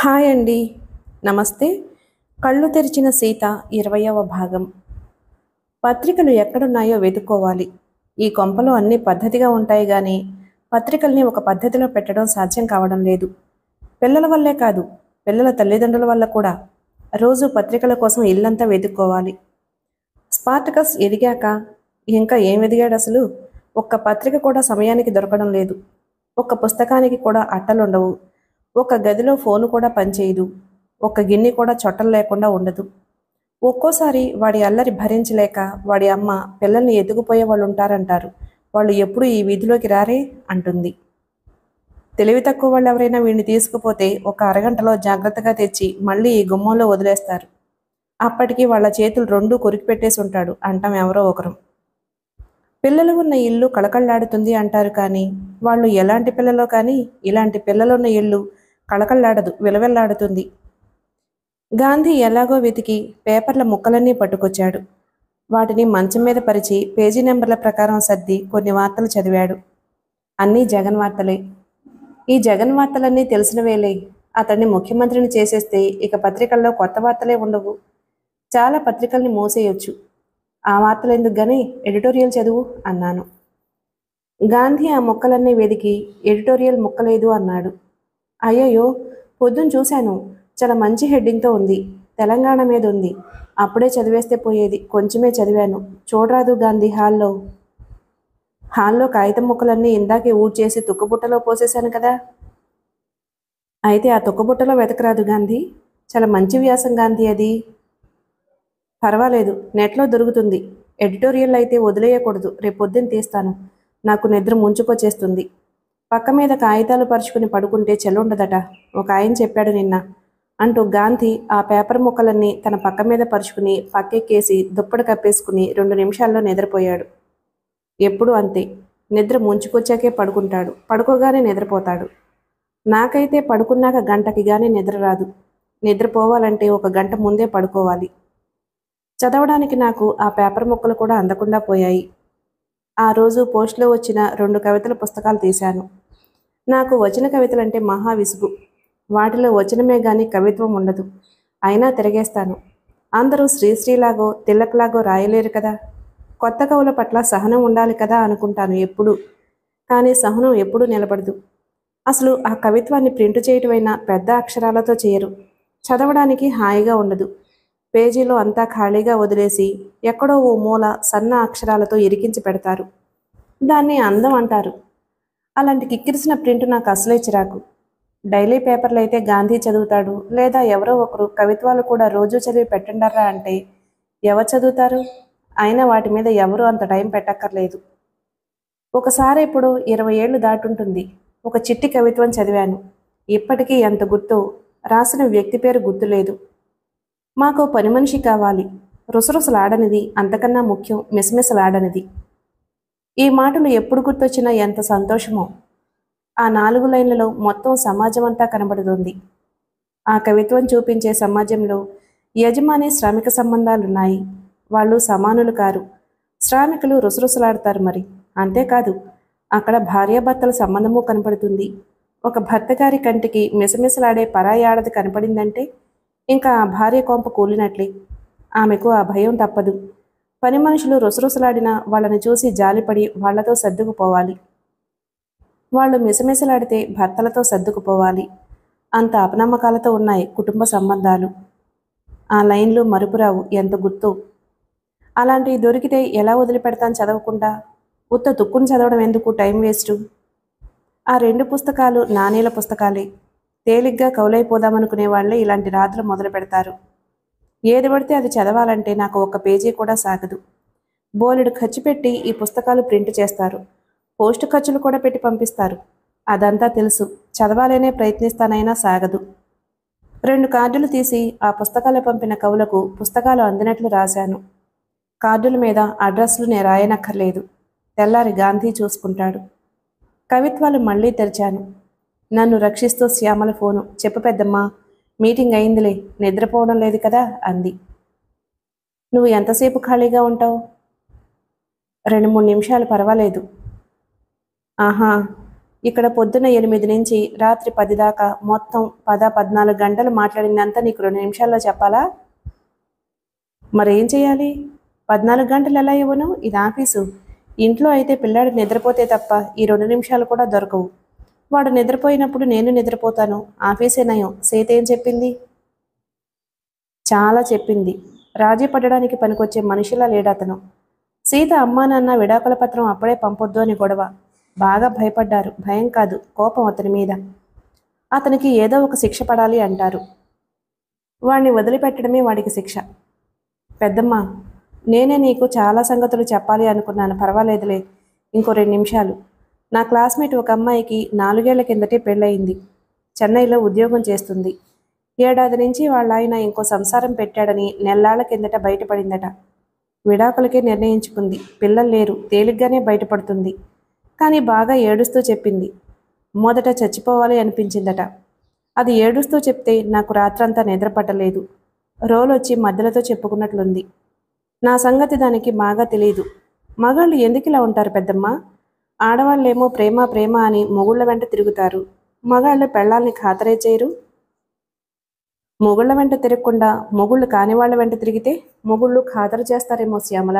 hi అండి నమస్తే కళ్ళు తెరిచిన సీత ఇరవయవ భాగం పత్రికలు ఎక్కడున్నాయో వెతుక్కోవాలి ఈ కొంపలో అన్ని పద్ధతిగా ఉంటాయి కానీ పత్రికల్ని ఒక పద్ధతిలో పెట్టడం సాధ్యం కావడం లేదు పిల్లల వల్లే కాదు పిల్లల తల్లిదండ్రుల వల్ల కూడా రోజు పత్రికల కోసం ఇల్లంతా వెతుక్కోవాలి స్పార్టకస్ ఎదిగాక ఇంకా ఏం ఎదిగాడు అసలు ఒక్క పత్రిక కూడా సమయానికి దొరకడం లేదు ఒక్క పుస్తకానికి కూడా అట్టలుండవు ఒక గదిలో ఫోను కూడా పనిచేయదు ఒక్క గిన్నె కూడా చొట్టలు లేకుండా ఉండదు ఒక్కోసారి వాడి అల్లరి భరించలేక వాడి అమ్మ పిల్లల్ని ఎత్తుకుపోయే వాళ్ళు ఉంటారంటారు వాళ్ళు ఎప్పుడు ఈ వీధిలోకి రారే అంటుంది తెలివి తక్కువ వాళ్ళు ఎవరైనా వీడిని తీసుకుపోతే ఒక అరగంటలో జాగ్రత్తగా తెచ్చి మళ్ళీ ఈ గుమ్మంలో వదిలేస్తారు అప్పటికి వాళ్ళ చేతులు రెండూ కొరికి పెట్టేసి ఉంటాడు అంటాం ఎవరో ఒకరు పిల్లలు ఉన్న ఇల్లు కళకళలాడుతుంది అంటారు కానీ వాళ్ళు ఎలాంటి పిల్లలో కానీ ఇలాంటి పిల్లలున్న ఇల్లు కళకళలాడదు విలవెల్లాడుతుంది గాంధీ ఎలాగో వెతికి పేపర్ల ముక్కలన్నీ పట్టుకొచ్చాడు వాటిని మంచం మీద పరిచి పేజీ నెంబర్ల ప్రకారం సర్ది కొన్ని వార్తలు చదివాడు అన్నీ జగన్ వార్తలే ఈ జగన్ వార్తలన్నీ తెలిసినవేలే అతన్ని ముఖ్యమంత్రిని చేసేస్తే ఇక పత్రికల్లో కొత్త వార్తలే ఉండవు చాలా పత్రికల్ని మూసేయొచ్చు ఆ వార్తలు ఎందుకు గాని ఎడిటోరియల్ చదువు అన్నాను గాంధీ ఆ మొక్కలన్నీ వెదికి ఎడిటోరియల్ ముక్కలేదు అన్నాడు అయ్యయ్యో పొద్దున చూశాను చాలా మంచి హెడ్డింగ్తో ఉంది తెలంగాణ మీద ఉంది అప్పుడే చదివేస్తే పోయేది కొంచెమే చదివాను చూడరాదు గాంధీ హాల్లో హాల్లో కాగితం ముక్కలన్నీ ఇందాకే ఊడ్చేసి తుక్కబుట్టలో పోసేశాను కదా అయితే ఆ తుక్కబుట్టలో వెతకరాదు గాంధీ చాలా మంచి వ్యాసం గాంధీ అది పర్వాలేదు నెట్లో దొరుకుతుంది ఎడిటోరియల్ అయితే వదిలేయకూడదు రేపు పొద్దున్న తీస్తాను నాకు నిద్ర ముంచుకొచ్చేస్తుంది పక్క మీద కాగితాలు పరుచుకుని పడుకుంటే చెల్లుండదట ఒక ఆయన చెప్పాడు నిన్న అంటూ గాంధీ ఆ పేపర్ ముక్కలన్నీ తన పక్క మీద పరుచుకుని పక్కెక్కేసి దుప్పటి కప్పేసుకుని రెండు నిమిషాల్లో నిద్రపోయాడు ఎప్పుడూ అంతే నిద్ర ముంచుకొచ్చాకే పడుకుంటాడు పడుకోగానే నిద్రపోతాడు నాకైతే పడుకున్నాక గంటకి గానీ నిద్ర రాదు నిద్రపోవాలంటే ఒక గంట ముందే పడుకోవాలి చదవడానికి నాకు ఆ పేపర్ ముక్కలు కూడా అందకుండా పోయాయి ఆ రోజు పోస్ట్లో వచ్చిన రెండు కవితల పుస్తకాలు తీశాను నాకు వచ్చిన కవితలంటే మహా విసుగు వాటిలో వచనమే గాని కవిత్వం ఉండదు అయినా తిరగేస్తాను అందరూ శ్రీశ్రీలాగో తిల్లక్లాగో రాయలేరు కదా కొత్త కవుల పట్ల సహనం ఉండాలి కదా అనుకుంటాను ఎప్పుడు కానీ సహనం ఎప్పుడూ నిలబడదు అసలు ఆ కవిత్వాన్ని ప్రింట్ చేయటమైనా పెద్ద అక్షరాలతో చేయరు చదవడానికి హాయిగా ఉండదు పేజీలో అంతా ఖాళీగా వదిలేసి ఎక్కడో ఓ మూల సన్న అక్షరాలతో ఇరికించి పెడతారు దాన్ని అందం అంటారు అలాంటి కిక్కిరిసిన ప్రింట్ నాకు అసలే చిరాకు డైలీ పేపర్లు అయితే గాంధీ చదువుతాడు లేదా ఎవరో ఒకరు కవిత్వాలు కూడా రోజు చదివి పెట్టండారా అంటే ఎవరు చదువుతారు అయినా వాటి మీద ఎవరు అంత టైం పెట్టక్కర్లేదు ఒకసారి ఇప్పుడు ఇరవై ఏళ్ళు దాటుంటుంది ఒక చిట్టి కవిత్వం చదివాను ఇప్పటికీ ఎంత గుర్తు రాసిన వ్యక్తి పేరు గుర్తులేదు మాకు పని మనిషి కావాలి రుసరుసలాడనిది అంతకన్నా ముఖ్యం మిసమిసలాడనిది ఈ మాటలు ఎప్పుడు గుర్తొచ్చినా ఎంత సంతోషమో ఆ నాలుగు లైన్లలో మొత్తం సమాజం అంతా కనబడుతుంది ఆ కవిత్వం చూపించే సమాజంలో యజమాని శ్రామిక సంబంధాలున్నాయి వాళ్ళు సమానులు కారు శ్రామికులు రుసరుసలాడతారు మరి అంతేకాదు అక్కడ భార్యాభర్తల సంబంధము కనపడుతుంది ఒక భర్త గారి కంటికి మిసమిసలాడే పరాయి ఆడది కనపడిందంటే ఇంకా ఆ భార్య కొంప కూలినట్లే ఆమెకు ఆ భయం తప్పదు పని మనుషులు రుసరుసలాడినా వాళ్ళని చూసి జాలిపడి వాళ్లతో సర్దుకుపోవాలి వాళ్ళు మిసమిసలాడితే భర్తలతో సర్దుకుపోవాలి అంత అపనమ్మకాలతో ఉన్నాయి కుటుంబ సంబంధాలు ఆ లైన్లు మరుపురావు ఎంత గుర్తు అలాంటివి దొరికితే ఎలా వదిలిపెడతాను చదవకుండా ఉత్త తుక్కుని చదవడం ఎందుకు టైం వేస్ట్ ఆ రెండు పుస్తకాలు నాణేల పుస్తకాలే తేలిగ్గా కౌలైపోదామనుకునే వాళ్ళే ఇలాంటి రాత్రులు మొదలు పెడతారు ఏది పడితే అది చదవాలంటే నాకు ఒక పేజీ కూడా సాగదు బోలెడు ఖర్చు పెట్టి ఈ పుస్తకాలు ప్రింట్ చేస్తారు పోస్ట్ ఖర్చులు కూడా పెట్టి పంపిస్తారు అదంతా తెలుసు చదవాలనే ప్రయత్నిస్తానైనా సాగదు రెండు కార్డులు తీసి ఆ పుస్తకాలు పంపిన కవులకు పుస్తకాలు అందినట్లు రాశాను కార్డుల మీద అడ్రస్లు నేను రాయనక్కర్లేదు తెల్లారి గాంధీ చూసుకుంటాడు కవిత్వాలు మళ్ళీ తెరిచాను నన్ను రక్షిస్తూ శ్యామల ఫోను చెప్పు పెద్దమ్మా మీటింగ్ అయిందిలే నిద్రపోవడం లేదు కదా అంది నువ్వు ఎంతసేపు ఖాళీగా ఉంటావు రెండు మూడు నిమిషాలు పర్వాలేదు ఆహా ఇక్కడ పొద్దున ఎనిమిది నుంచి రాత్రి పది దాకా మొత్తం పద పద్నాలుగు గంటలు మాట్లాడిందంతా నీకు రెండు నిమిషాల్లో చెప్పాలా మరేం చేయాలి పద్నాలుగు గంటలు ఎలా ఇవ్వను ఇది ఆఫీసు ఇంట్లో అయితే పిల్లాడు నిద్రపోతే తప్ప ఈ రెండు నిమిషాలు కూడా దొరకవు వాడు నిద్రపోయినప్పుడు నేను నిద్రపోతాను ఆఫీసే నయం సీత ఏం చెప్పింది చాలా చెప్పింది రాజీ పడడానికి పనికొచ్చే మనిషిలా లేడతను సీత అమ్మా నాన్న విడాకుల పత్రం అప్పుడే పంపొద్దు అని గొడవ బాగా భయపడ్డారు భయం కాదు కోపం అతని మీద అతనికి ఏదో ఒక శిక్ష పడాలి అంటారు వాణ్ణి వదిలిపెట్టడమే వాడికి శిక్ష పెద్దమ్మ నేనే నీకు చాలా సంగతులు చెప్పాలి అనుకున్నాను పర్వాలేదులే ఇంకో రెండు నిమిషాలు నా క్లాస్మేట్ ఒక అమ్మాయికి నాలుగేళ్ల కిందటే పెళ్ళయింది చెన్నైలో ఉద్యోగం చేస్తుంది ఏడాది నుంచి వాళ్ళ ఆయన ఇంకో సంసారం పెట్టాడని నెల్లాళ్ల కిందట బయటపడిందట విడాకులకే నిర్ణయించుకుంది పిల్లలు లేరు తేలిగ్గానే బయటపడుతుంది కానీ బాగా ఏడుస్తూ చెప్పింది మొదట చచ్చిపోవాలి అనిపించిందట అది ఏడుస్తూ చెప్తే నాకు రాత్రంతా నిద్ర పట్టలేదు రోలొచ్చి మధ్యలతో చెప్పుకున్నట్లుంది నా సంగతి దానికి బాగా తెలియదు మగాళ్ళు ఎందుకు ఇలా ఉంటారు పెద్దమ్మ ఆడవాళ్ళేమో ప్రేమ ప్రేమ అని మొగుళ్ళ వెంట తిరుగుతారు మగాళ్ళు పెళ్ళాల్ని ఖాతరే చేయరు మొగుళ్ళ వెంట తిరగకుండా మొగుళ్ళు కాని వాళ్ళ వెంట తిరిగితే మొగుళ్ళు ఖాతరు చేస్తారేమో శ్యామల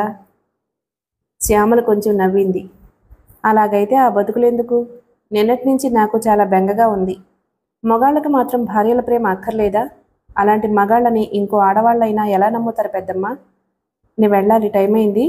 శ్యామల కొంచెం నవ్వింది అలాగైతే ఆ బతుకులెందుకు నిన్నటి నుంచి నాకు చాలా బెంగగా ఉంది మగాళ్ళకి మాత్రం భార్యల ప్రేమ అక్కర్లేదా అలాంటి మగాళ్ళని ఇంకో ఆడవాళ్ళైనా ఎలా నమ్ముతారు పెద్దమ్మ నీ వెళ్ళాలి టైం అయింది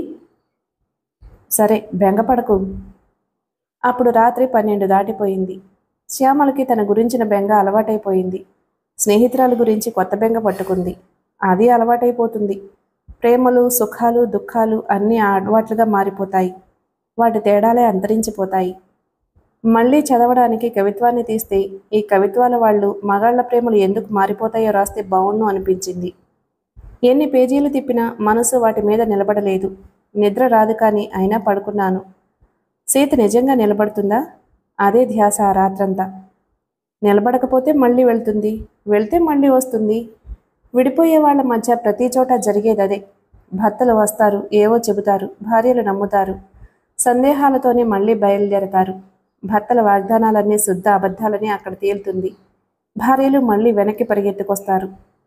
సరే బెంగపడకు అప్పుడు రాత్రి పన్నెండు దాటిపోయింది శ్యామలకి తన గురించిన బెంగ అలవాటైపోయింది స్నేహితురాల గురించి కొత్త బెంగ పట్టుకుంది అది అలవాటైపోతుంది ప్రేమలు సుఖాలు దుఃఖాలు అన్నీ అలవాట్లుగా మారిపోతాయి వాటి తేడాలే అంతరించిపోతాయి మళ్ళీ చదవడానికి కవిత్వాన్ని తీస్తే ఈ కవిత్వాల వాళ్ళు మగాళ్ళ ప్రేమలు ఎందుకు మారిపోతాయో రాస్తే బావుణ్ణు అనిపించింది ఎన్ని పేజీలు తిప్పినా మనసు వాటి మీద నిలబడలేదు నిద్ర రాదు కానీ అయినా పడుకున్నాను సీత నిజంగా నిలబడుతుందా అదే ధ్యాస ఆ రాత్రంతా నిలబడకపోతే మళ్ళీ వెళ్తుంది వెళ్తే మళ్ళీ వస్తుంది విడిపోయే వాళ్ళ మధ్య ప్రతి చోట జరిగేది అదే భర్తలు వస్తారు ఏవో చెబుతారు భార్యలు నమ్ముతారు సందేహాలతోనే మళ్ళీ బయలుదేరతారు భర్తల వాగ్దానాలన్నీ శుద్ధ అబద్ధాలని అక్కడ తేలుతుంది భార్యలు మళ్ళీ వెనక్కి పరిగెత్తుకొస్తారు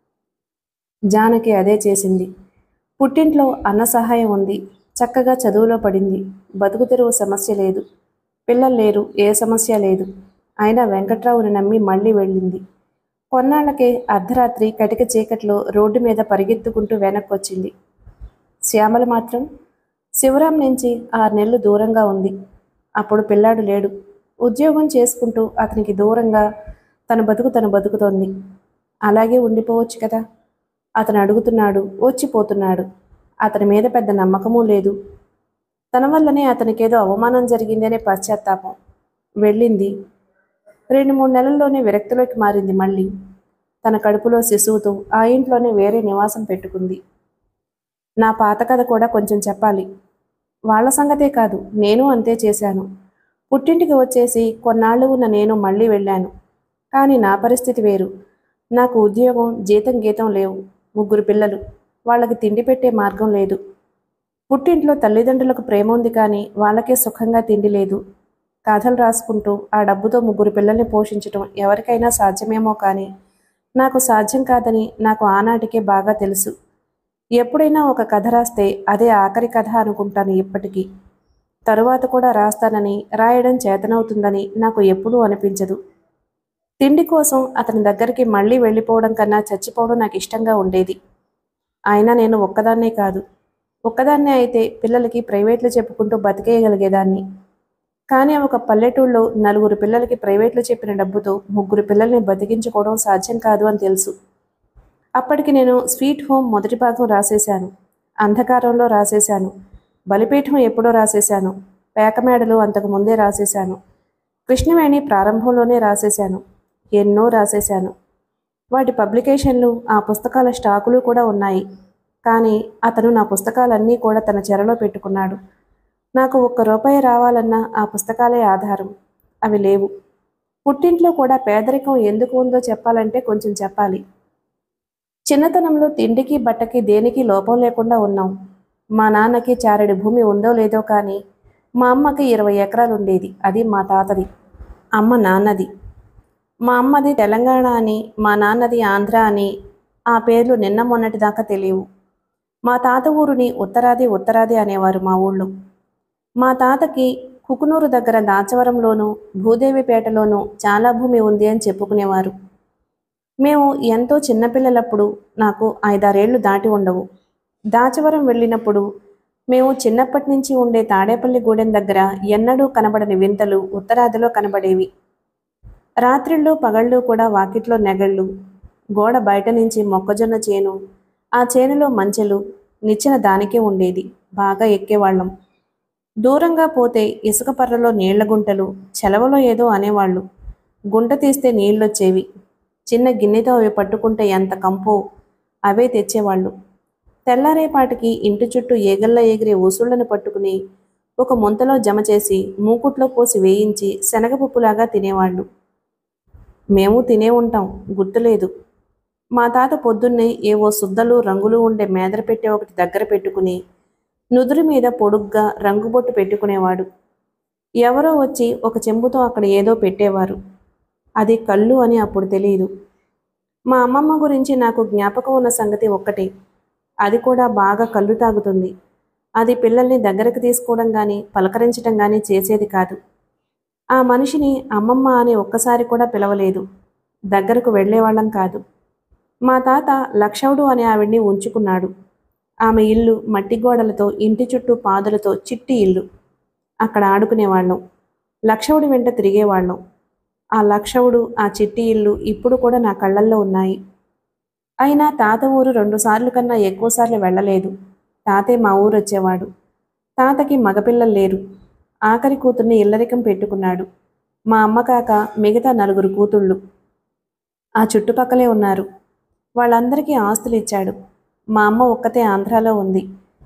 జానకి అదే చేసింది పుట్టింట్లో అన్న సహాయం ఉంది చక్కగా చదువులో పడింది బతుకు తెరువు సమస్య లేదు పిల్లలు లేరు ఏ సమస్య లేదు అయినా వెంకట్రావుని నమ్మి మళ్ళీ వెళ్ళింది కొన్నాళ్లకే అర్ధరాత్రి కటిక చీకట్లో రోడ్డు మీద పరిగెత్తుకుంటూ వెనక్కొచ్చింది శ్యామల మాత్రం శివరాం నుంచి ఆరు నెలలు దూరంగా ఉంది అప్పుడు పిల్లాడు లేడు ఉద్యోగం చేసుకుంటూ అతనికి దూరంగా తన బతుకు తను బతుకుతోంది అలాగే ఉండిపోవచ్చు కదా అతను అడుగుతున్నాడు వచ్చిపోతున్నాడు అతని మీద పెద్ద నమ్మకమూ లేదు తన వల్లనే అతనికేదో అవమానం జరిగిందనే పశ్చాత్తాపం వెళ్ళింది రెండు మూడు నెలల్లోనే విరక్తిలోకి మారింది మళ్ళీ తన కడుపులో శిశువుతో ఆ ఇంట్లోనే వేరే నివాసం పెట్టుకుంది నా పాత కథ కూడా కొంచెం చెప్పాలి వాళ్ళ సంగతే కాదు నేను అంతే చేశాను పుట్టింటికి వచ్చేసి కొన్నాళ్ళు ఉన్న నేను మళ్ళీ వెళ్ళాను కానీ నా పరిస్థితి వేరు నాకు ఉద్యోగం జీతం గీతం లేవు ముగ్గురు పిల్లలు వాళ్ళకి తిండి పెట్టే మార్గం లేదు పుట్టింట్లో తల్లిదండ్రులకు ప్రేమ ఉంది కానీ వాళ్ళకే సుఖంగా తిండి లేదు కథలు రాసుకుంటూ ఆ డబ్బుతో ముగ్గురు పిల్లల్ని పోషించటం ఎవరికైనా సాధ్యమేమో కానీ నాకు సాధ్యం కాదని నాకు ఆనాటికే బాగా తెలుసు ఎప్పుడైనా ఒక కథ రాస్తే అదే ఆఖరి కథ అనుకుంటాను ఇప్పటికీ తరువాత కూడా రాస్తానని రాయడం చేతనవుతుందని నాకు ఎప్పుడూ అనిపించదు తిండి కోసం అతని దగ్గరికి మళ్ళీ వెళ్ళిపోవడం కన్నా చచ్చిపోవడం నాకు ఇష్టంగా ఉండేది అయినా నేను ఒక్కదాన్నే కాదు ఒక్కదాన్నే అయితే పిల్లలకి ప్రైవేట్లు చెప్పుకుంటూ బతికేయగలిగేదాన్ని కానీ ఒక పల్లెటూళ్ళలో నలుగురు పిల్లలకి ప్రైవేట్లు చెప్పిన డబ్బుతో ముగ్గురు పిల్లల్ని బతికించుకోవడం సాధ్యం కాదు అని తెలుసు అప్పటికి నేను స్వీట్ హోమ్ మొదటి భాగం రాసేశాను అంధకారంలో రాసేశాను బలిపీఠం ఎప్పుడో రాసేశాను పేకమేడలు అంతకు ముందే రాసేశాను కృష్ణవేణి ప్రారంభంలోనే రాసేశాను ఎన్నో రాసేశాను వాటి పబ్లికేషన్లు ఆ పుస్తకాల స్టాకులు కూడా ఉన్నాయి కానీ అతను నా పుస్తకాలన్నీ కూడా తన చెరలో పెట్టుకున్నాడు నాకు ఒక్క రూపాయి రావాలన్నా ఆ పుస్తకాలే ఆధారం అవి లేవు పుట్టింట్లో కూడా పేదరికం ఎందుకు ఉందో చెప్పాలంటే కొంచెం చెప్పాలి చిన్నతనంలో తిండికి బట్టకి దేనికి లోపం లేకుండా ఉన్నాం మా నాన్నకి చారెడు భూమి ఉందో లేదో కానీ మా అమ్మకి ఇరవై ఎకరాలు ఉండేది అది మా తాతది అమ్మ నాన్నది మా అమ్మది తెలంగాణ అని మా నాన్నది ఆంధ్ర అని ఆ పేర్లు నిన్న మొన్నటి దాకా తెలియవు మా తాత ఊరిని ఉత్తరాది ఉత్తరాది అనేవారు మా ఊళ్ళో మా తాతకి కుకునూరు దగ్గర దాచవరంలోనూ భూదేవిపేటలోనూ చాలా భూమి ఉంది అని చెప్పుకునేవారు మేము ఎంతో చిన్నపిల్లలప్పుడు నాకు ఐదారేళ్లు దాటి ఉండవు దాచవరం వెళ్ళినప్పుడు మేము చిన్నప్పటి నుంచి ఉండే తాడేపల్లి గూడెం దగ్గర ఎన్నడూ కనబడని వింతలు ఉత్తరాదిలో కనబడేవి రాత్రిళ్ళు పగళ్ళు కూడా వాకిట్లో నెగళ్ళు గోడ బయట నుంచి మొక్కజొన్న చేను ఆ చేనులో మంచెలు నిచ్చిన దానికే ఉండేది బాగా ఎక్కేవాళ్ళం దూరంగా పోతే ఇసుక పర్రలో నీళ్ల గుంటలు చెలవలో ఏదో అనేవాళ్ళు గుంట తీస్తే నీళ్ళొచ్చేవి చిన్న గిన్నెతో అవి పట్టుకుంటే ఎంత కంపో అవే తెచ్చేవాళ్ళు తెల్లారేపాటికి ఇంటి చుట్టూ ఏగల్లా ఎగిరే ఊసుళ్లను పట్టుకుని ఒక ముంతలో జమ చేసి మూకుట్లో పోసి వేయించి శనగపప్పులాగా తినేవాళ్ళు మేము తినే ఉంటాం గుర్తులేదు మా తాత పొద్దున్నే ఏవో సుద్దలు రంగులు ఉండే మేదర పెట్టే ఒకటి దగ్గర పెట్టుకుని నుదురు మీద పొడుగ్గా రంగుబొట్టు పెట్టుకునేవాడు ఎవరో వచ్చి ఒక చెంబుతో అక్కడ ఏదో పెట్టేవారు అది కళ్ళు అని అప్పుడు తెలియదు మా అమ్మమ్మ గురించి నాకు జ్ఞాపకం ఉన్న సంగతి ఒక్కటే అది కూడా బాగా కళ్ళు తాగుతుంది అది పిల్లల్ని దగ్గరకు తీసుకోవడం కానీ పలకరించడం కానీ చేసేది కాదు ఆ మనిషిని అమ్మమ్మ అని ఒక్కసారి కూడా పిలవలేదు దగ్గరకు వెళ్ళేవాళ్ళం కాదు మా తాత లక్షవుడు అనే ఆవిడ్ని ఉంచుకున్నాడు ఆమె ఇల్లు మట్టి గోడలతో ఇంటి చుట్టూ పాదులతో చిట్టి ఇల్లు అక్కడ ఆడుకునేవాళ్ళం లక్షవుడి వెంట తిరిగేవాళ్ళం ఆ లక్షవుడు ఆ చిట్టి ఇల్లు ఇప్పుడు కూడా నా కళ్ళల్లో ఉన్నాయి అయినా తాత ఊరు రెండుసార్లు కన్నా ఎక్కువసార్లు వెళ్ళలేదు తాతే మా ఊరు వచ్చేవాడు తాతకి మగపిల్లలు లేరు ఆఖరి కూతుర్ని ఇల్లరికం పెట్టుకున్నాడు మా అమ్మ కాక మిగతా నలుగురు కూతుళ్ళు ఆ చుట్టుపక్కలే ఉన్నారు వాళ్ళందరికీ ఆస్తులు ఇచ్చాడు మా అమ్మ ఒక్కతే ఆంధ్రాలో ఉంది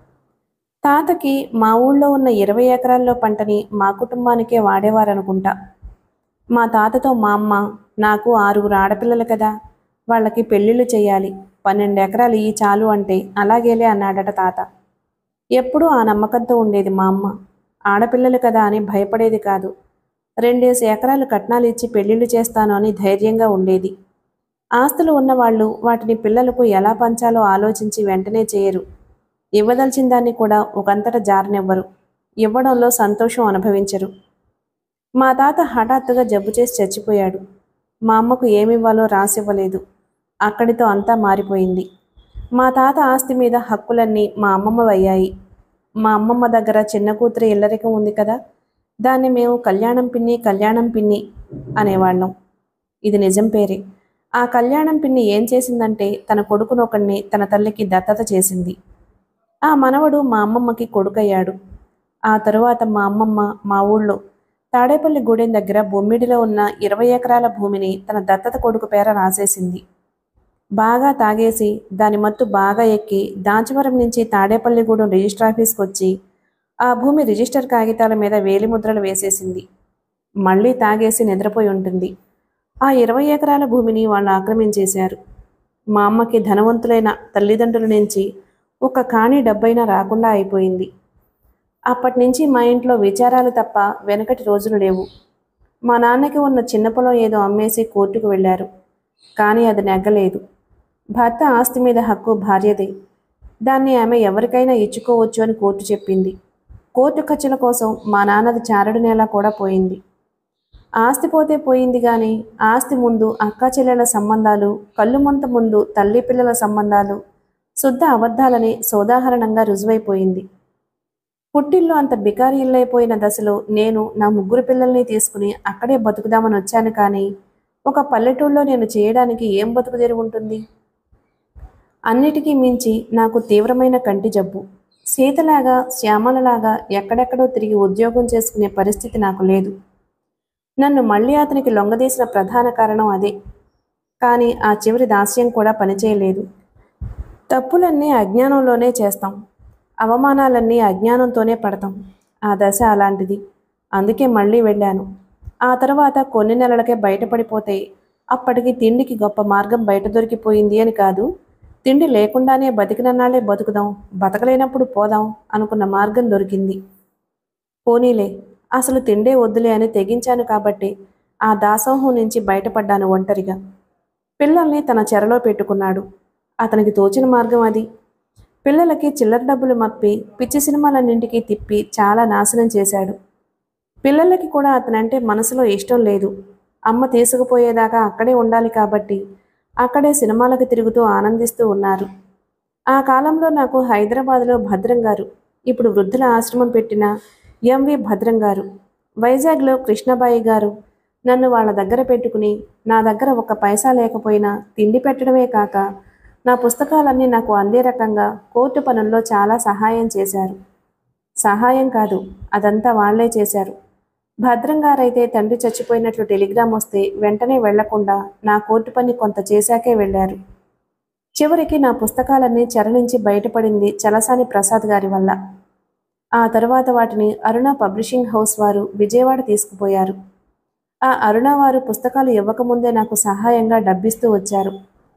తాతకి మా ఊళ్ళో ఉన్న ఇరవై ఎకరాల్లో పంటని మా కుటుంబానికే వాడేవారనుకుంటా మా తాతతో మా అమ్మ నాకు ఆరుగురు ఆడపిల్లలు కదా వాళ్ళకి పెళ్ళిళ్ళు చేయాలి పన్నెండు ఎకరాలు ఈ చాలు అంటే అలాగేలే అన్నాడట తాత ఎప్పుడూ ఆ నమ్మకంతో ఉండేది మా అమ్మ ఆడపిల్లలు కదా అని భయపడేది కాదు రెండేసి ఎకరాలు కట్నాలు ఇచ్చి పెళ్ళిళ్ళు చేస్తాను అని ధైర్యంగా ఉండేది ఆస్తులు ఉన్నవాళ్ళు వాటిని పిల్లలకు ఎలా పంచాలో ఆలోచించి వెంటనే చేయరు ఇవ్వదలిచిన దాన్ని కూడా ఒకంతట జారనివ్వరు ఇవ్వడంలో సంతోషం అనుభవించరు మా తాత హఠాత్తుగా జబ్బు చేసి చచ్చిపోయాడు మా అమ్మకు ఏమివ్వాలో రాసివ్వలేదు అక్కడితో అంతా మారిపోయింది మా తాత ఆస్తి మీద హక్కులన్నీ మా అమ్మమ్మ అయ్యాయి మా అమ్మమ్మ దగ్గర చిన్న కూతురు ఇల్లరికం ఉంది కదా దాన్ని మేము కళ్యాణం పిన్ని కళ్యాణం పిన్ని అనేవాళ్ళం ఇది నిజం పేరే ఆ కళ్యాణం పిన్ని ఏం చేసిందంటే తన కొడుకునొకడిని తన తల్లికి దత్తత చేసింది ఆ మనవడు మా అమ్మమ్మకి కొడుకయ్యాడు ఆ తరువాత మా అమ్మమ్మ మా ఊళ్ళో తాడేపల్లి గూడెం దగ్గర బొమ్మిడిలో ఉన్న ఇరవై ఎకరాల భూమిని తన దత్తత కొడుకు పేర రాసేసింది బాగా తాగేసి దాని మత్తు బాగా ఎక్కి దాచవరం నుంచి తాడేపల్లిగూడెం రిజిస్టర్ ఆఫీస్కి వచ్చి ఆ భూమి రిజిస్టర్ కాగితాల మీద వేలిముద్రలు వేసేసింది మళ్ళీ తాగేసి నిద్రపోయి ఉంటుంది ఆ ఇరవై ఎకరాల భూమిని వాళ్ళు ఆక్రమించేశారు మా అమ్మకి ధనవంతులైన తల్లిదండ్రుల నుంచి ఒక కాణి డబ్బైనా రాకుండా అయిపోయింది అప్పటి నుంచి మా ఇంట్లో విచారాలు తప్ప వెనకటి రోజులు లేవు మా నాన్నకి ఉన్న చిన్న పొలం ఏదో అమ్మేసి కోర్టుకు వెళ్ళారు కానీ అది నెగ్గలేదు భర్త ఆస్తి మీద హక్కు భార్యదే దాన్ని ఆమె ఎవరికైనా ఇచ్చుకోవచ్చు అని కోర్టు చెప్పింది కోర్టు ఖర్చుల కోసం మా నాన్నది చారడు నేల కూడా పోయింది ఆస్తి పోతే పోయింది కానీ ఆస్తి ముందు అక్క చెల్లెల సంబంధాలు కళ్ళు మంత ముందు తల్లి పిల్లల సంబంధాలు శుద్ధ అబద్ధాలని సోదాహరణంగా రుజువైపోయింది పుట్టిల్లు అంత బికారి ఇల్లైపోయిన దశలో నేను నా ముగ్గురు పిల్లల్ని తీసుకుని అక్కడే బతుకుదామని వచ్చాను కానీ ఒక పల్లెటూళ్ళలో నేను చేయడానికి ఏం బతుకు తెరువు ఉంటుంది అన్నిటికీ మించి నాకు తీవ్రమైన కంటి జబ్బు సీతలాగా శ్యామలలాగా ఎక్కడెక్కడో తిరిగి ఉద్యోగం చేసుకునే పరిస్థితి నాకు లేదు నన్ను మళ్ళీ అతనికి లొంగదీసిన ప్రధాన కారణం అదే కానీ ఆ చివరి దాస్యం కూడా పనిచేయలేదు తప్పులన్నీ అజ్ఞానంలోనే చేస్తాం అవమానాలన్నీ అజ్ఞానంతోనే పడతాం ఆ దశ అలాంటిది అందుకే మళ్ళీ వెళ్ళాను ఆ తర్వాత కొన్ని నెలలకే బయటపడిపోతే అప్పటికి తిండికి గొప్ప మార్గం బయట దొరికిపోయింది అని కాదు తిండి లేకుండానే బతికినన్నాళ్ళే బతుకుదాం బతకలేనప్పుడు పోదాం అనుకున్న మార్గం దొరికింది పోనీలే అసలు తిండే వద్దులే అని తెగించాను కాబట్టి ఆ దాసోహం నుంచి బయటపడ్డాను ఒంటరిగా పిల్లల్ని తన చెరలో పెట్టుకున్నాడు అతనికి తోచిన మార్గం అది పిల్లలకి చిల్లర డబ్బులు మప్పి పిచ్చి సినిమాలన్నింటికి తిప్పి చాలా నాశనం చేశాడు పిల్లలకి కూడా అతనంటే మనసులో ఇష్టం లేదు అమ్మ తీసుకుపోయేదాకా అక్కడే ఉండాలి కాబట్టి అక్కడే సినిమాలకు తిరుగుతూ ఆనందిస్తూ ఉన్నారు ఆ కాలంలో నాకు హైదరాబాద్లో భద్రం గారు ఇప్పుడు వృద్ధుల ఆశ్రమం పెట్టిన ఎంవి భద్రం గారు వైజాగ్లో కృష్ణబాయి గారు నన్ను వాళ్ళ దగ్గర పెట్టుకుని నా దగ్గర ఒక పైసా లేకపోయినా తిండి పెట్టడమే కాక నా పుస్తకాలన్నీ నాకు అందే రకంగా కోర్టు పనుల్లో చాలా సహాయం చేశారు సహాయం కాదు అదంతా వాళ్లే చేశారు భద్రం గారైతే తండ్రి చచ్చిపోయినట్లు టెలిగ్రామ్ వస్తే వెంటనే వెళ్లకుండా నా కోర్టు పని కొంత చేశాకే వెళ్లారు చివరికి నా పుస్తకాలన్నీ చెర నుంచి బయటపడింది చలసాని ప్రసాద్ గారి వల్ల ఆ తర్వాత వాటిని అరుణ పబ్లిషింగ్ హౌస్ వారు విజయవాడ తీసుకుపోయారు ఆ అరుణ వారు పుస్తకాలు ఇవ్వకముందే నాకు సహాయంగా డబ్బిస్తూ వచ్చారు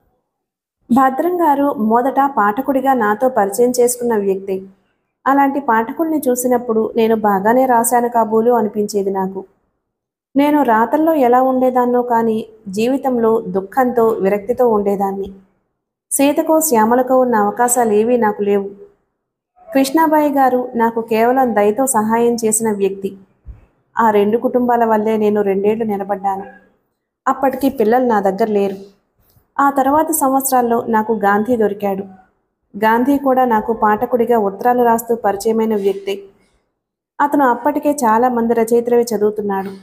భద్రం గారు మొదట పాఠకుడిగా నాతో పరిచయం చేసుకున్న వ్యక్తి అలాంటి పాఠకుల్ని చూసినప్పుడు నేను బాగానే రాశాను కాబోలు అనిపించేది నాకు నేను రాతల్లో ఎలా ఉండేదాన్నో కానీ జీవితంలో దుఃఖంతో విరక్తితో ఉండేదాన్ని సీతకో శ్యామలకో ఉన్న అవకాశాలు ఏవీ నాకు లేవు కృష్ణాబాయి గారు నాకు కేవలం దయతో సహాయం చేసిన వ్యక్తి ఆ రెండు కుటుంబాల వల్లే నేను రెండేళ్లు నిలబడ్డాను అప్పటికి పిల్లలు నా దగ్గర లేరు ఆ తర్వాత సంవత్సరాల్లో నాకు గాంధీ దొరికాడు గాంధీ కూడా నాకు పాఠకుడిగా ఉత్తరాలు రాస్తూ పరిచయమైన వ్యక్తి అతను అప్పటికే చాలా మంది రచయితలవి చదువుతున్నాడు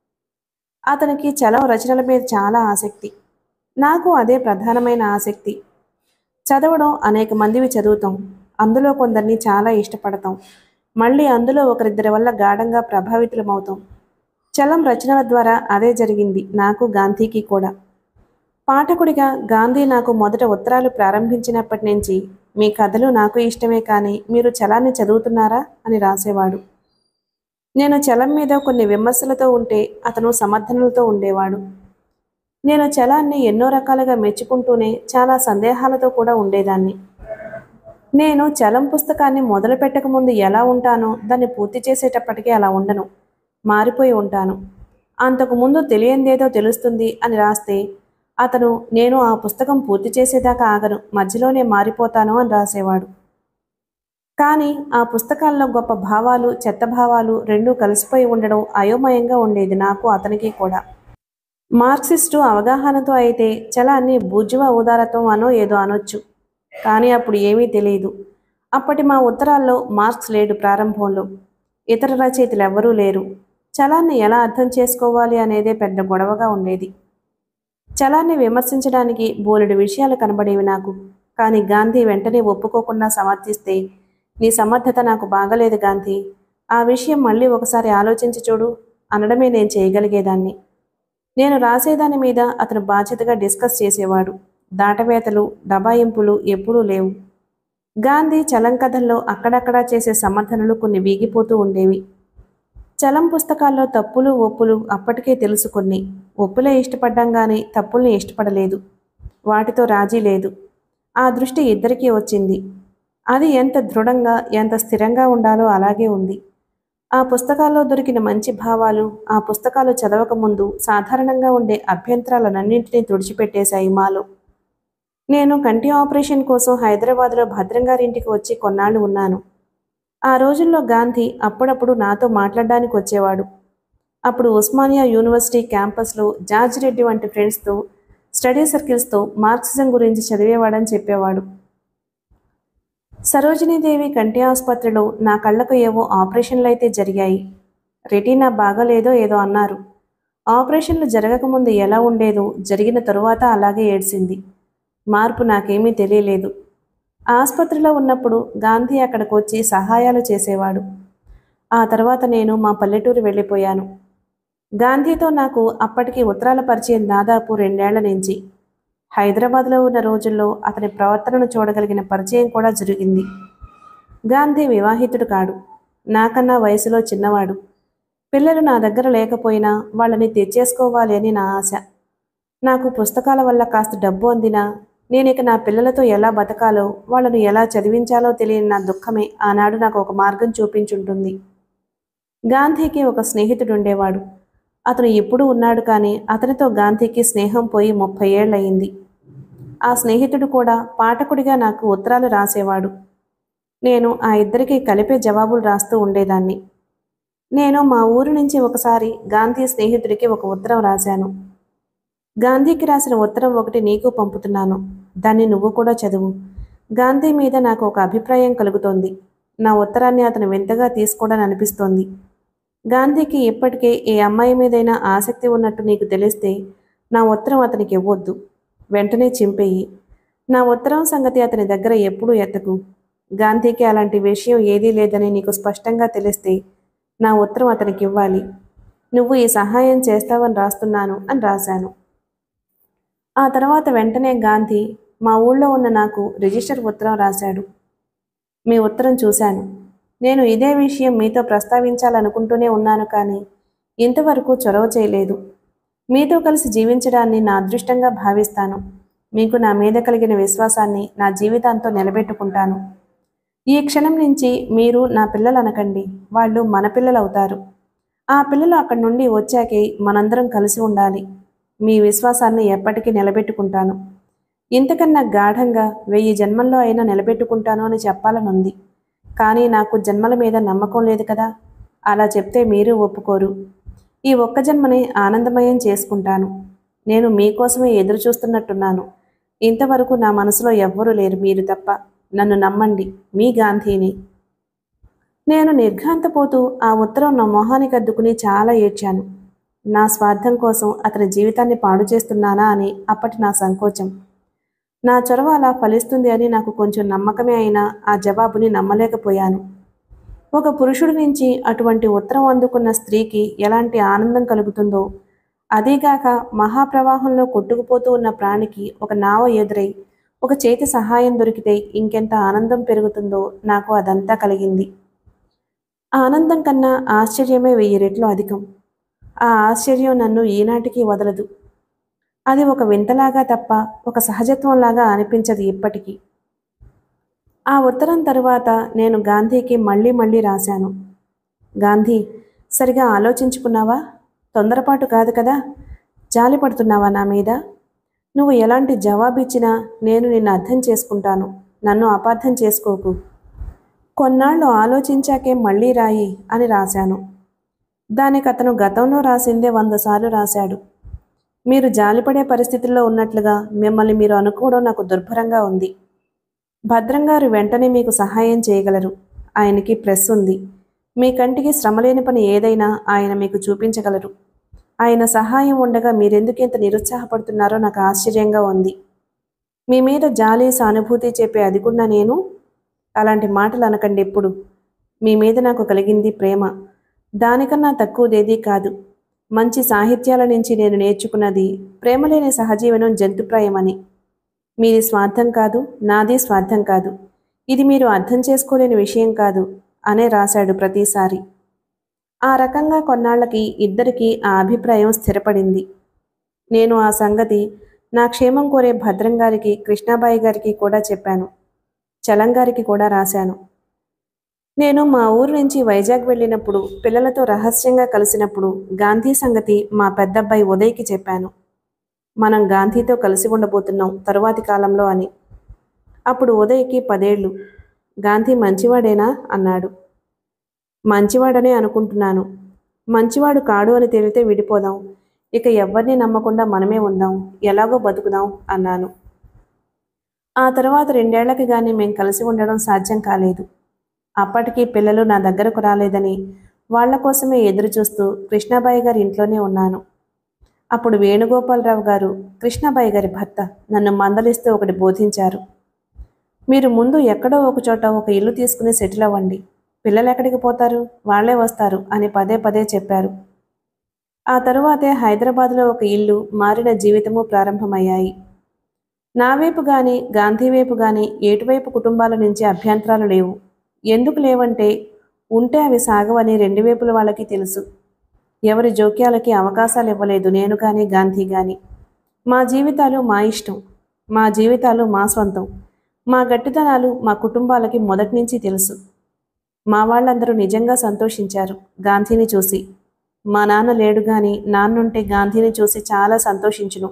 అతనికి చలం రచనల మీద చాలా ఆసక్తి నాకు అదే ప్రధానమైన ఆసక్తి చదవడం అనేక మందివి చదువుతాం అందులో కొందరిని చాలా ఇష్టపడతాం మళ్ళీ అందులో ఒకరిద్దరి వల్ల గాఢంగా ప్రభావితులమవుతాం చలం రచనల ద్వారా అదే జరిగింది నాకు గాంధీకి కూడా పాఠకుడిగా గాంధీ నాకు మొదట ఉత్తరాలు ప్రారంభించినప్పటి నుంచి మీ కథలు నాకు ఇష్టమే కానీ మీరు చలాన్ని చదువుతున్నారా అని రాసేవాడు నేను చలం మీద కొన్ని విమర్శలతో ఉంటే అతను సమర్థనలతో ఉండేవాడు నేను చలాన్ని ఎన్నో రకాలుగా మెచ్చుకుంటూనే చాలా సందేహాలతో కూడా ఉండేదాన్ని నేను చలం పుస్తకాన్ని మొదలు పెట్టకముందు ఎలా ఉంటానో దాన్ని పూర్తి చేసేటప్పటికీ అలా ఉండను మారిపోయి ఉంటాను అంతకుముందు తెలియందేదో తెలుస్తుంది అని రాస్తే అతను నేను ఆ పుస్తకం పూర్తి చేసేదాకా ఆగను మధ్యలోనే మారిపోతాను అని రాసేవాడు కానీ ఆ పుస్తకాల్లో గొప్ప భావాలు చెత్త భావాలు రెండూ కలిసిపోయి ఉండడం అయోమయంగా ఉండేది నాకు అతనికి కూడా మార్క్సిస్టు అవగాహనతో అయితే చలాన్ని బూర్జువా ఉదారత్వం అనో ఏదో అనొచ్చు కానీ అప్పుడు ఏమీ తెలియదు అప్పటి మా ఉత్తరాల్లో మార్క్స్ లేడు ప్రారంభంలో ఇతర రచయితలు ఎవ్వరూ లేరు చలాన్ని ఎలా అర్థం చేసుకోవాలి అనేదే పెద్ద గొడవగా ఉండేది చలాన్ని విమర్శించడానికి బోలెడు విషయాలు కనబడేవి నాకు కానీ గాంధీ వెంటనే ఒప్పుకోకుండా సమర్థిస్తే నీ సమర్థత నాకు బాగలేదు గాంధీ ఆ విషయం మళ్ళీ ఒకసారి ఆలోచించి చూడు అనడమే నేను చేయగలిగేదాన్ని నేను రాసేదాని మీద అతను బాధ్యతగా డిస్కస్ చేసేవాడు దాటవేతలు దబాయింపులు ఎప్పుడూ లేవు గాంధీ చలం కథల్లో అక్కడక్కడా చేసే సమర్థనలు కొన్ని వీగిపోతూ ఉండేవి చలం పుస్తకాల్లో తప్పులు ఒప్పులు అప్పటికే తెలుసుకుని ఒప్పులే ఇష్టపడ్డాం కానీ తప్పుల్ని ఇష్టపడలేదు వాటితో రాజీ లేదు ఆ దృష్టి ఇద్దరికీ వచ్చింది అది ఎంత దృఢంగా ఎంత స్థిరంగా ఉండాలో అలాగే ఉంది ఆ పుస్తకాల్లో దొరికిన మంచి భావాలు ఆ పుస్తకాలు చదవకముందు సాధారణంగా ఉండే అభ్యంతరాలన్నింటినీ తుడిచిపెట్టేశాయి మాలో నేను కంటి ఆపరేషన్ కోసం హైదరాబాద్లో భద్రంగారింటికి వచ్చి కొన్నాళ్ళు ఉన్నాను ఆ రోజుల్లో గాంధీ అప్పుడప్పుడు నాతో మాట్లాడడానికి వచ్చేవాడు అప్పుడు ఉస్మానియా యూనివర్సిటీ క్యాంపస్లో జార్జ్ రెడ్డి వంటి ఫ్రెండ్స్తో స్టడీ సర్కిల్స్తో మార్క్సిజం గురించి చదివేవాడని చెప్పేవాడు సరోజినీదేవి కంటి ఆసుపత్రిలో నా కళ్ళకు ఏవో ఆపరేషన్లు అయితే జరిగాయి రెటీనా బాగలేదో ఏదో అన్నారు ఆపరేషన్లు జరగకముందు ఎలా ఉండేదో జరిగిన తరువాత అలాగే ఏడ్చింది మార్పు నాకేమీ తెలియలేదు ఆసుపత్రిలో ఉన్నప్పుడు గాంధీ అక్కడికి వచ్చి సహాయాలు చేసేవాడు ఆ తర్వాత నేను మా పల్లెటూరు వెళ్ళిపోయాను గాంధీతో నాకు అప్పటికి ఉత్తరాల పరిచయం దాదాపు రెండేళ్ల నుంచి హైదరాబాద్లో ఉన్న రోజుల్లో అతని ప్రవర్తనను చూడగలిగిన పరిచయం కూడా జరిగింది గాంధీ వివాహితుడు కాడు నాకన్నా వయసులో చిన్నవాడు పిల్లలు నా దగ్గర లేకపోయినా వాళ్ళని తెచ్చేసుకోవాలి అని నా ఆశ నాకు పుస్తకాల వల్ల కాస్త డబ్బు అందినా నేను ఇక నా పిల్లలతో ఎలా బతకాలో వాళ్ళను ఎలా చదివించాలో తెలియని నా దుఃఖమే ఆనాడు నాకు ఒక మార్గం చూపించుంటుంది గాంధీకి ఒక స్నేహితుడు ఉండేవాడు అతను ఇప్పుడు ఉన్నాడు కానీ అతనితో గాంధీకి స్నేహం పోయి ముప్పై ఏళ్ళయింది ఆ స్నేహితుడు కూడా పాఠకుడిగా నాకు ఉత్తరాలు రాసేవాడు నేను ఆ ఇద్దరికి కలిపే జవాబులు రాస్తూ ఉండేదాన్ని నేను మా ఊరు నుంచి ఒకసారి గాంధీ స్నేహితుడికి ఒక ఉత్తరం రాశాను గాంధీకి రాసిన ఉత్తరం ఒకటి నీకు పంపుతున్నాను దాన్ని నువ్వు కూడా చదువు గాంధీ మీద నాకు ఒక అభిప్రాయం కలుగుతోంది నా ఉత్తరాన్ని అతను వింతగా తీసుకోవడం అనిపిస్తోంది గాంధీకి ఇప్పటికే ఏ అమ్మాయి మీదైనా ఆసక్తి ఉన్నట్టు నీకు తెలిస్తే నా ఉత్తరం అతనికి ఇవ్వొద్దు వెంటనే చింపేయి నా ఉత్తరం సంగతి అతని దగ్గర ఎప్పుడూ ఎత్తకు గాంధీకి అలాంటి విషయం ఏదీ లేదని నీకు స్పష్టంగా తెలిస్తే నా ఉత్తరం అతనికి ఇవ్వాలి నువ్వు ఈ సహాయం చేస్తావని రాస్తున్నాను అని రాశాను ఆ తర్వాత వెంటనే గాంధీ మా ఊళ్ళో ఉన్న నాకు రిజిస్టర్ ఉత్తరం రాశాడు మీ ఉత్తరం చూశాను నేను ఇదే విషయం మీతో ప్రస్తావించాలనుకుంటూనే ఉన్నాను కానీ ఇంతవరకు చొరవ చేయలేదు మీతో కలిసి జీవించడాన్ని నా అదృష్టంగా భావిస్తాను మీకు నా మీద కలిగిన విశ్వాసాన్ని నా జీవితాంతో నిలబెట్టుకుంటాను ఈ క్షణం నుంచి మీరు నా పిల్లలు అనకండి వాళ్ళు మన పిల్లలు అవుతారు ఆ పిల్లలు అక్కడి నుండి వచ్చాకే మనందరం కలిసి ఉండాలి మీ విశ్వాసాన్ని ఎప్పటికీ నిలబెట్టుకుంటాను ఇంతకన్నా గాఢంగా వెయ్యి జన్మల్లో అయినా నిలబెట్టుకుంటాను అని చెప్పాలనుంది కానీ నాకు జన్మల మీద నమ్మకం లేదు కదా అలా చెప్తే మీరు ఒప్పుకోరు ఈ ఒక్క జన్మని ఆనందమయం చేసుకుంటాను నేను మీకోసమే ఎదురు చూస్తున్నట్టున్నాను ఇంతవరకు నా మనసులో ఎవ్వరూ లేరు మీరు తప్ప నన్ను నమ్మండి మీ గాంధీని నేను నిర్ఘాంతపోతూ ఆ ఉత్తరం నా మొహానికి అద్దుకుని చాలా ఏడ్చాను నా స్వార్థం కోసం అతని జీవితాన్ని పాడు చేస్తున్నానా అని అప్పటి నా సంకోచం నా చొరవ అలా ఫలిస్తుంది అని నాకు కొంచెం నమ్మకమే అయినా ఆ జవాబుని నమ్మలేకపోయాను ఒక పురుషుడి నుంచి అటువంటి ఉత్తరం అందుకున్న స్త్రీకి ఎలాంటి ఆనందం కలుగుతుందో అదీగాక మహాప్రవాహంలో కొట్టుకుపోతూ ఉన్న ప్రాణికి ఒక నావ ఎదురై ఒక చేతి సహాయం దొరికితే ఇంకెంత ఆనందం పెరుగుతుందో నాకు అదంతా కలిగింది ఆ ఆనందం కన్నా ఆశ్చర్యమే వెయ్యి రెట్లు అధికం ఆ ఆశ్చర్యం నన్ను ఈనాటికి వదలదు అది ఒక వింతలాగా తప్ప ఒక సహజత్వంలాగా అనిపించదు ఇప్పటికీ ఆ ఉత్తరం తరువాత నేను గాంధీకి మళ్ళీ మళ్ళీ రాశాను గాంధీ సరిగా ఆలోచించుకున్నావా తొందరపాటు కాదు కదా జాలి పడుతున్నావా నా మీద నువ్వు ఎలాంటి జవాబు ఇచ్చినా నేను నిన్ను అర్థం చేసుకుంటాను నన్ను అపార్థం చేసుకోకు కొన్నాళ్ళు ఆలోచించాకే మళ్ళీ రాయి అని రాశాను దానికి అతను గతంలో రాసిందే వంద సార్లు రాశాడు మీరు జాలిపడే పరిస్థితుల్లో ఉన్నట్లుగా మిమ్మల్ని మీరు అనుకోవడం నాకు దుర్భరంగా ఉంది భద్రంగారు వెంటనే మీకు సహాయం చేయగలరు ఆయనకి ప్రెస్ ఉంది మీ కంటికి శ్రమలేని పని ఏదైనా ఆయన మీకు చూపించగలరు ఆయన సహాయం ఉండగా మీరెందుకు ఇంత నిరుత్సాహపడుతున్నారో నాకు ఆశ్చర్యంగా ఉంది మీ మీద జాలి సానుభూతి చెప్పే అది కూడా నేను అలాంటి మాటలు అనకండి ఎప్పుడు మీ మీద నాకు కలిగింది ప్రేమ దానికన్నా తక్కువదేదీ కాదు మంచి సాహిత్యాల నుంచి నేను నేర్చుకున్నది ప్రేమలేని సహజీవనం జంతుప్రాయమని మీది స్వార్థం కాదు నాది స్వార్థం కాదు ఇది మీరు అర్థం చేసుకోలేని విషయం కాదు అనే రాశాడు ప్రతిసారి ఆ రకంగా కొన్నాళ్లకి ఇద్దరికీ ఆ అభిప్రాయం స్థిరపడింది నేను ఆ సంగతి నా క్షేమం కోరే భద్రం గారికి కృష్ణాబాయి గారికి కూడా చెప్పాను చలం గారికి కూడా రాశాను నేను మా ఊరు నుంచి వైజాగ్ వెళ్ళినప్పుడు పిల్లలతో రహస్యంగా కలిసినప్పుడు గాంధీ సంగతి మా పెద్దబ్బాయి ఉదయ్కి చెప్పాను మనం గాంధీతో కలిసి ఉండబోతున్నాం తరువాతి కాలంలో అని అప్పుడు ఉదయ్కి పదేళ్ళు గాంధీ మంచివాడేనా అన్నాడు మంచివాడనే అనుకుంటున్నాను మంచివాడు కాడు అని తేలితే విడిపోదాం ఇక ఎవరిని నమ్మకుండా మనమే ఉందాం ఎలాగో బతుకుదాం అన్నాను ఆ తర్వాత రెండేళ్లకి కానీ మేం కలిసి ఉండడం సాధ్యం కాలేదు అప్పటికి పిల్లలు నా దగ్గరకు రాలేదని వాళ్ళ కోసమే ఎదురు చూస్తూ కృష్ణాబాయి గారి ఇంట్లోనే ఉన్నాను అప్పుడు వేణుగోపాలరావు గారు కృష్ణాబాయి గారి భర్త నన్ను మందలిస్తూ ఒకటి బోధించారు మీరు ముందు ఎక్కడో ఒక చోట ఒక ఇల్లు తీసుకుని సెటిల్ అవ్వండి పిల్లలు ఎక్కడికి పోతారు వాళ్ళే వస్తారు అని పదే పదే చెప్పారు ఆ తరువాతే హైదరాబాద్లో ఒక ఇల్లు మారిన జీవితము ప్రారంభమయ్యాయి నా వైపు గాని గాంధీ వైపు గాని ఏటువైపు కుటుంబాల నుంచి అభ్యంతరాలు లేవు ఎందుకు లేవంటే ఉంటే అవి సాగవని రెండు వైపుల వాళ్ళకి తెలుసు ఎవరి జోక్యాలకి అవకాశాలు ఇవ్వలేదు నేను కానీ గాంధీ కానీ మా జీవితాలు మా ఇష్టం మా జీవితాలు మా సొంతం మా గట్టితనాలు మా కుటుంబాలకి మొదటి నుంచి తెలుసు మా వాళ్ళందరూ నిజంగా సంతోషించారు గాంధీని చూసి మా నాన్న లేడు గాని నాన్నుంటే గాంధీని చూసి చాలా సంతోషించును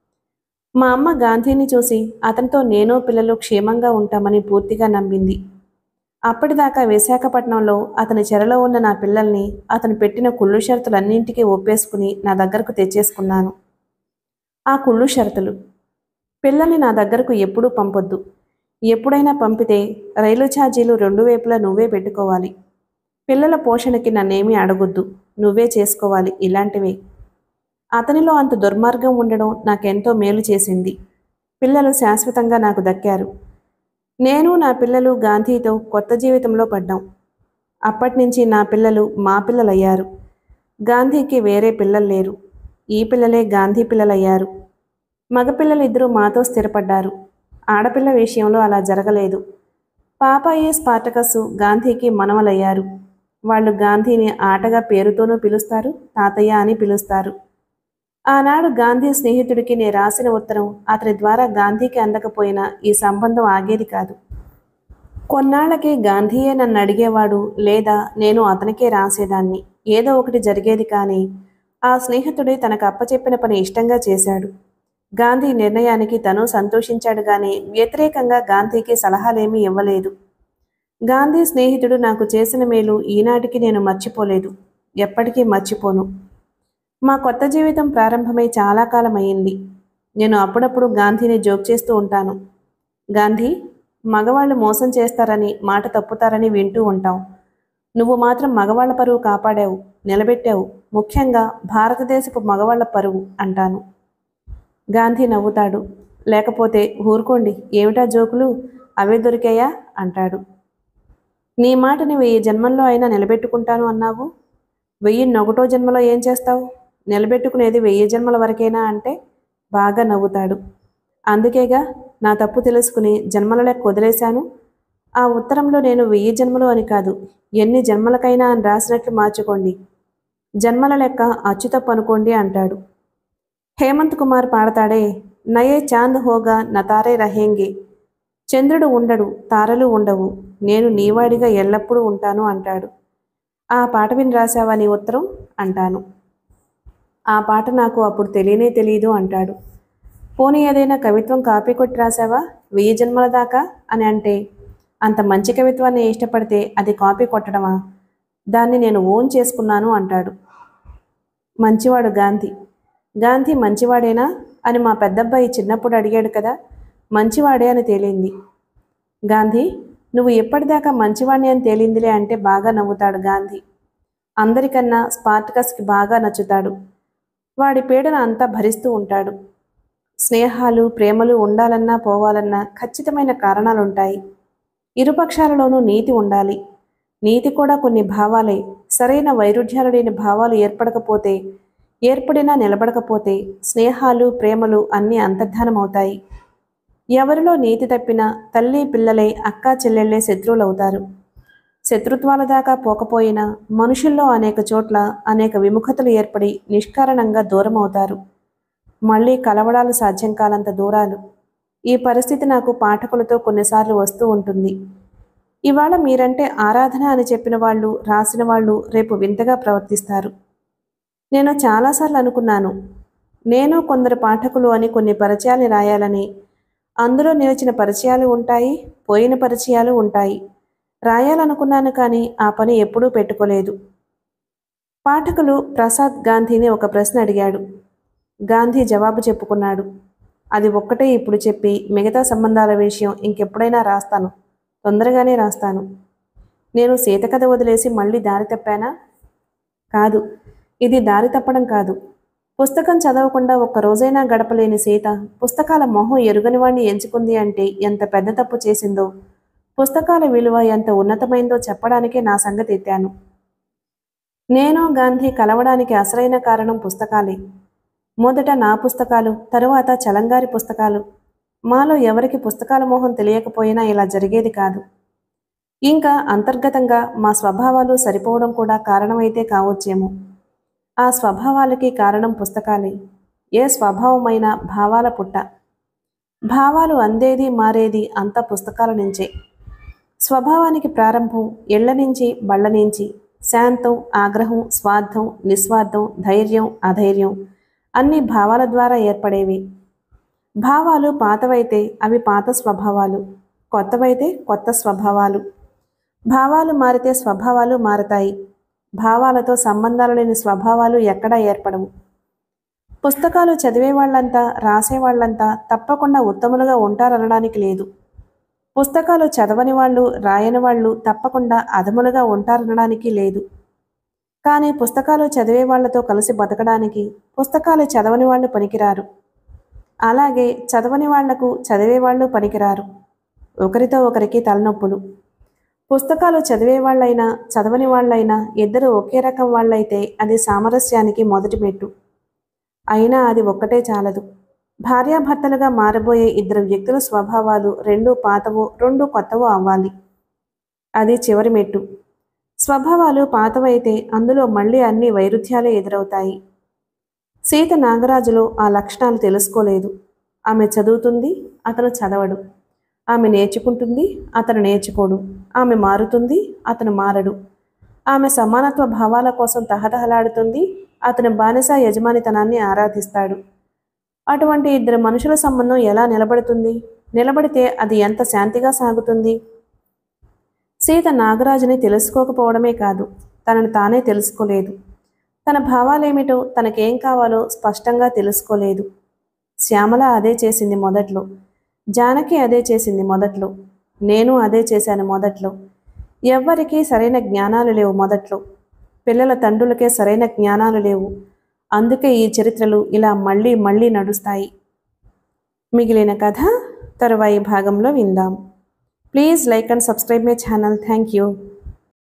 మా అమ్మ గాంధీని చూసి అతనితో నేను పిల్లలు క్షేమంగా ఉంటామని పూర్తిగా నమ్మింది అప్పటిదాకా విశాఖపట్నంలో అతని చెరలో ఉన్న నా పిల్లల్ని అతను పెట్టిన కుళ్ళు షరతులన్నింటికీ ఒప్పేసుకుని నా దగ్గరకు తెచ్చేసుకున్నాను ఆ కుళ్ళు షరతులు పిల్లల్ని నా దగ్గరకు ఎప్పుడూ పంపొద్దు ఎప్పుడైనా పంపితే రైలు ఛార్జీలు రెండు వైపులా నువ్వే పెట్టుకోవాలి పిల్లల పోషణకి నన్నేమీ అడగొద్దు నువ్వే చేసుకోవాలి ఇలాంటివే అతనిలో అంత దుర్మార్గం ఉండడం నాకెంతో మేలు చేసింది పిల్లలు శాశ్వతంగా నాకు దక్కారు నేను నా పిల్లలు గాంధీతో కొత్త జీవితంలో పడ్డాం అప్పటి నుంచి నా పిల్లలు మా పిల్లలయ్యారు గాంధీకి వేరే పిల్లలు లేరు ఈ పిల్లలే గాంధీ పిల్లలయ్యారు మగపిల్లలిద్దరూ మాతో స్థిరపడ్డారు ఆడపిల్ల విషయంలో అలా జరగలేదు పాపాయి స్పార్టకస్ గాంధీకి మనవలయ్యారు వాళ్ళు గాంధీని ఆటగా పేరుతోనూ పిలుస్తారు తాతయ్య అని పిలుస్తారు ఆనాడు గాంధీ స్నేహితుడికి నేను రాసిన ఉత్తరం అతని ద్వారా గాంధీకి అందకపోయినా ఈ సంబంధం ఆగేది కాదు కొన్నాళ్ళకి గాంధీయే నన్ను అడిగేవాడు లేదా నేను అతనికే రాసేదాన్ని ఏదో ఒకటి జరిగేది కానీ ఆ స్నేహితుడే తనకు అప్పచెప్పిన పని ఇష్టంగా చేశాడు గాంధీ నిర్ణయానికి తను సంతోషించాడు గాని వ్యతిరేకంగా గాంధీకి సలహాలేమీ ఇవ్వలేదు గాంధీ స్నేహితుడు నాకు చేసిన మేలు ఈనాటికి నేను మర్చిపోలేదు ఎప్పటికీ మర్చిపోను మా కొత్త జీవితం ప్రారంభమై చాలా కాలం అయింది నేను అప్పుడప్పుడు గాంధీని జోక్ చేస్తూ ఉంటాను గాంధీ మగవాళ్ళు మోసం చేస్తారని మాట తప్పుతారని వింటూ ఉంటాం నువ్వు మాత్రం మగవాళ్ల పరువు కాపాడావు నిలబెట్టావు ముఖ్యంగా భారతదేశపు మగవాళ్ల పరువు అంటాను గాంధీ నవ్వుతాడు లేకపోతే ఊరుకోండి ఏమిటా జోకులు అవే దొరికాయా అంటాడు నీ మాటని వెయ్యి జన్మల్లో అయినా నిలబెట్టుకుంటాను అన్నావు వెయ్యి నొకటో జన్మలో ఏం చేస్తావు నిలబెట్టుకునేది వెయ్యి జన్మల వరకేనా అంటే బాగా నవ్వుతాడు అందుకేగా నా తప్పు తెలుసుకుని జన్మల లెక్క వదిలేశాను ఆ ఉత్తరంలో నేను వెయ్యి జన్మలు అని కాదు ఎన్ని జన్మలకైనా అని రాసినట్లు మార్చుకోండి జన్మల లెక్క అచ్యుతప్పు అనుకోండి అంటాడు హేమంత్ కుమార్ పాడతాడే నయే చాంద్ హోగా నతారే రహేంగే చంద్రుడు ఉండడు తారలు ఉండవు నేను నీవాడిగా ఎల్లప్పుడూ ఉంటాను అంటాడు ఆ పాట విని రాశావా నీ ఉత్తరం అంటాను ఆ పాట నాకు అప్పుడు తెలియనే తెలియదు అంటాడు పోనీ ఏదైనా కవిత్వం కాపీ కొట్టి రాశావా వెయ్యి జన్మల దాకా అని అంటే అంత మంచి కవిత్వాన్ని ఇష్టపడితే అది కాపీ కొట్టడమా దాన్ని నేను ఓన్ చేసుకున్నాను అంటాడు మంచివాడు గాంధీ గాంధీ మంచివాడేనా అని మా పెద్దబ్బాయి చిన్నప్పుడు అడిగాడు కదా మంచివాడే అని తేలింది గాంధీ నువ్వు ఎప్పటిదాకా మంచివాడిని అని తేలిందిలే అంటే బాగా నవ్వుతాడు గాంధీ అందరికన్నా స్పార్టకస్కి బాగా నచ్చుతాడు వాడి పీడన అంతా భరిస్తూ ఉంటాడు స్నేహాలు ప్రేమలు ఉండాలన్నా పోవాలన్నా ఖచ్చితమైన కారణాలుంటాయి ఇరుపక్షాలలోనూ నీతి ఉండాలి నీతి కూడా కొన్ని భావాలే సరైన వైరుధ్యాలు లేని భావాలు ఏర్పడకపోతే ఏర్పడినా నిలబడకపోతే స్నేహాలు ప్రేమలు అన్నీ అంతర్ధానమవుతాయి ఎవరిలో నీతి తప్పినా తల్లి పిల్లలే అక్కా చెల్లెళ్ళే శత్రువులవుతారు శత్రుత్వాల దాకా పోకపోయినా మనుషుల్లో అనేక చోట్ల అనేక విముఖతలు ఏర్పడి నిష్కారణంగా దూరమవుతారు మళ్ళీ కలవడాలు సాధ్యం కాలంత దూరాలు ఈ పరిస్థితి నాకు పాఠకులతో కొన్నిసార్లు వస్తూ ఉంటుంది ఇవాళ మీరంటే ఆరాధన అని చెప్పిన వాళ్ళు రాసిన వాళ్ళు రేపు వింతగా ప్రవర్తిస్తారు నేను చాలాసార్లు అనుకున్నాను నేను కొందరు పాఠకులు అని కొన్ని పరిచయాలు రాయాలని అందులో నిలిచిన పరిచయాలు ఉంటాయి పోయిన పరిచయాలు ఉంటాయి రాయాలనుకున్నాను కానీ ఆ పని ఎప్పుడూ పెట్టుకోలేదు పాఠకులు ప్రసాద్ గాంధీని ఒక ప్రశ్న అడిగాడు గాంధీ జవాబు చెప్పుకున్నాడు అది ఒక్కటే ఇప్పుడు చెప్పి మిగతా సంబంధాల విషయం ఇంకెప్పుడైనా రాస్తాను తొందరగానే రాస్తాను నేను సీత కథ వదిలేసి మళ్ళీ దారి తప్పానా కాదు ఇది దారి తప్పడం కాదు పుస్తకం చదవకుండా ఒక్క రోజైనా గడపలేని సీత పుస్తకాల మొహం ఎరుగని వాణ్ణి ఎంచుకుంది అంటే ఎంత పెద్ద తప్పు చేసిందో పుస్తకాల విలువ ఎంత ఉన్నతమైందో చెప్పడానికే నా సంగతి ఎత్తాను నేను గాంధీ కలవడానికి అసలైన కారణం పుస్తకాలే మొదట నా పుస్తకాలు తరువాత చలంగారి పుస్తకాలు మాలో ఎవరికి పుస్తకాల మోహం తెలియకపోయినా ఇలా జరిగేది కాదు ఇంకా అంతర్గతంగా మా స్వభావాలు సరిపోవడం కూడా కారణమైతే కావచ్చేమో ఆ స్వభావాలకి కారణం పుస్తకాలే ఏ స్వభావమైన భావాల పుట్ట భావాలు అందేది మారేది అంతా పుస్తకాల నుంచే స్వభావానికి ప్రారంభం ఎళ్ల నుంచి బళ్ళ నుంచి శాంతం ఆగ్రహం స్వార్థం నిస్వార్థం ధైర్యం అధైర్యం అన్ని భావాల ద్వారా ఏర్పడేవి భావాలు పాతవైతే అవి పాత స్వభావాలు కొత్తవైతే కొత్త స్వభావాలు భావాలు మారితే స్వభావాలు మారతాయి భావాలతో సంబంధాలు లేని స్వభావాలు ఎక్కడా ఏర్పడవు పుస్తకాలు చదివే వాళ్ళంతా రాసేవాళ్ళంతా తప్పకుండా ఉత్తములుగా ఉంటారనడానికి లేదు పుస్తకాలు చదవని వాళ్ళు రాయని వాళ్ళు తప్పకుండా అధములుగా ఉంటారనడానికి లేదు కానీ పుస్తకాలు చదివే వాళ్ళతో కలిసి బతకడానికి పుస్తకాలు చదవని వాళ్ళు పనికిరారు అలాగే చదవని వాళ్లకు చదివే వాళ్ళు పనికిరారు ఒకరితో ఒకరికి తలనొప్పులు పుస్తకాలు చదివే వాళ్ళైనా చదవని వాళ్ళైనా ఇద్దరు ఒకే రకం వాళ్ళైతే అది సామరస్యానికి మొదటి మెట్టు అయినా అది ఒక్కటే చాలదు భార్యాభర్తలుగా మారబోయే ఇద్దరు వ్యక్తుల స్వభావాలు రెండు పాతవో రెండు కొత్తవో అవ్వాలి అది చివరి మెట్టు స్వభావాలు పాతవైతే అందులో మళ్ళీ అన్ని వైరుధ్యాలే ఎదురవుతాయి సీత నాగరాజులో ఆ లక్షణాలు తెలుసుకోలేదు ఆమె చదువుతుంది అతను చదవడు ఆమె నేర్చుకుంటుంది అతను నేర్చుకోడు ఆమె మారుతుంది అతను మారడు ఆమె సమానత్వ భావాల కోసం తహతహలాడుతుంది అతను బానిస యజమానితనాన్ని ఆరాధిస్తాడు అటువంటి ఇద్దరు మనుషుల సంబంధం ఎలా నిలబడుతుంది నిలబడితే అది ఎంత శాంతిగా సాగుతుంది సీత నాగరాజుని తెలుసుకోకపోవడమే కాదు తనను తానే తెలుసుకోలేదు తన భావాలేమిటో తనకేం కావాలో స్పష్టంగా తెలుసుకోలేదు శ్యామల అదే చేసింది మొదట్లో జానకి అదే చేసింది మొదట్లో నేను అదే చేశాను మొదట్లో ఎవ్వరికీ సరైన జ్ఞానాలు లేవు మొదట్లో పిల్లల తండ్రులకే సరైన జ్ఞానాలు లేవు అందుకే ఈ చరిత్రలు ఇలా మళ్ళీ మళ్ళీ నడుస్తాయి మిగిలిన కథ తరువాయి భాగంలో విందాం please like and subscribe my channel thank you